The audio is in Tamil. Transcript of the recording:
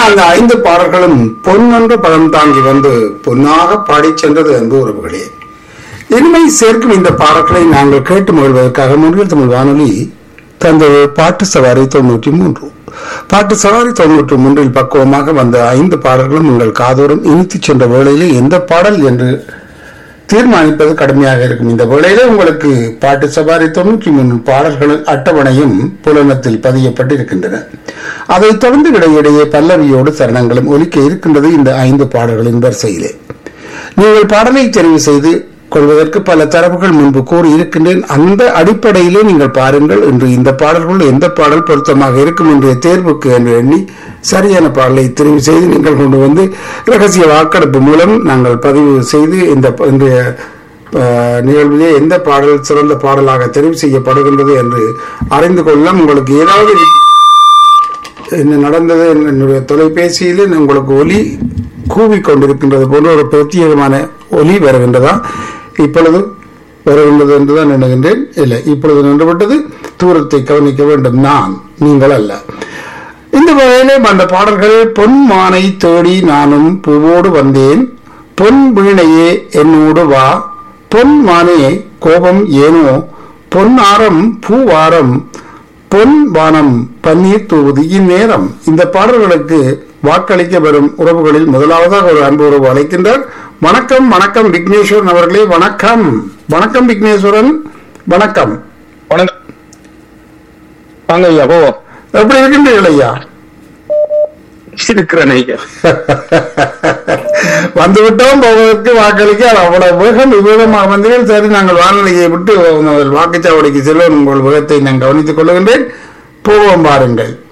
அந்த ஐந்து பாடல்களும் பொன்னென்ற பதம் தாங்கி வந்து பொன்னாக பாடிச் சென்றது அன்பு உறவுகளே இனிமை சேர்க்கும் இந்த பாடல்களை நாங்கள் கேட்டு மகிழ்வதற்காக முன்னில் தமிழ் வானொலி தந்தது பாட்டு சவாரி தொண்ணூற்றி மூன்று பாட்டு சவாரி தொண்ணூற்றி மூன்றில் பக்குவமாக வந்த ஐந்து பாடல்களும் உங்கள் காதோறும் இனித்துச் சென்ற வேளையிலே எந்த பாடல் என்று தீர்மானிப்பது கடுமையாக இருக்கும் இந்த வேளையிலே உங்களுக்கு பாட்டு சவாரி தொண்ணூற்றி மூன்று பாடல்களின் அட்டவணையும் புலனத்தில் பதியப்பட்டிருக்கின்றன அதைத் தொடர்ந்து இடையிடையே பல்லவியோடு சரணங்களும் ஒலிக்க இருக்கின்றது இந்த ஐந்து பாடல்களின் வரிசையிலே நீங்கள் பாடலை தெரிவு செய்து கொள்வதற்கு பல தரவுகள் முன்பு கூறி இருக்கின்றேன் அந்த அடிப்படையிலே நீங்கள் பாருங்கள் இன்று இந்த பாடல்கள் எந்த பாடல் பொருத்தமாக இருக்கும் என்ற தேர்வுக்கு என்று எண்ணி சரியான பாடலை தெரிவு செய்து நீங்கள் கொண்டு வந்து ரகசிய வாக்கெடுப்பு மூலம் நாங்கள் பதிவு செய்து இந்த ப- இன்றைய அஹ், நிகழ்விலே எந்த பாடல் சிறந்த பாடலாக தெரிவு செய்யப்படுகின்றது என்று அறிந்து கொள்ள உங்களுக்கு ஏதாவது என்ன நடந்தது என்னுடைய தொலைபேசியில் உங்களுக்கு ஒலி கூவிக் கொண்டிருக்கின்றது போன்ற ஒரு பிரத்யேகமான ஒலி வருகின்றதா இப்பொழுது வருகின்றது என்றுதான் எண்ணுகின்றேன் இல்லை இப்பொழுது நின்றுவிட்டது தூரத்தை கவனிக்க வேண்டும் நான் நீங்கள் அல்ல இந்த வகையிலே அந்த பாடல்கள் பொன் மானை தேடி நானும் பூவோடு வந்தேன் பொன் வீணையே என்னோடு வா பொன் மானே கோபம் ஏனோ பொன் ஆரம் பூவாரம் பொன் வானம் பன்னீர் தூவுது இந்நேரம் இந்த பாடல்களுக்கு வாக்களிக்க வரும் உறவுகளில் முதலாவதாக ஒரு அன்பு உறவு அழைக்கின்றார் வணக்கம் வணக்கம் விக்னேஸ்வரன் அவர்களே வணக்கம் வணக்கம் விக்னேஸ்வரன் வணக்கம் வணக்கம் வாங்க ஐயா போவோம் எப்படி இருக்கின்றீர்கள் ஐயா இருக்கிறேன் ஐயா வந்துவிட்டோம் போவதற்கு வாக்களிக்க அது அவ்வளவு வேகம் விவேகமாக வந்தீர்கள் சரி நாங்கள் வானொலியை விட்டு முதல் வாக்குச்சாவடிக்கு செல்வோம் உங்கள் வேகத்தை நான் கவனித்துக் கொள்ளுகின்றேன் போவோம் பாருங்கள்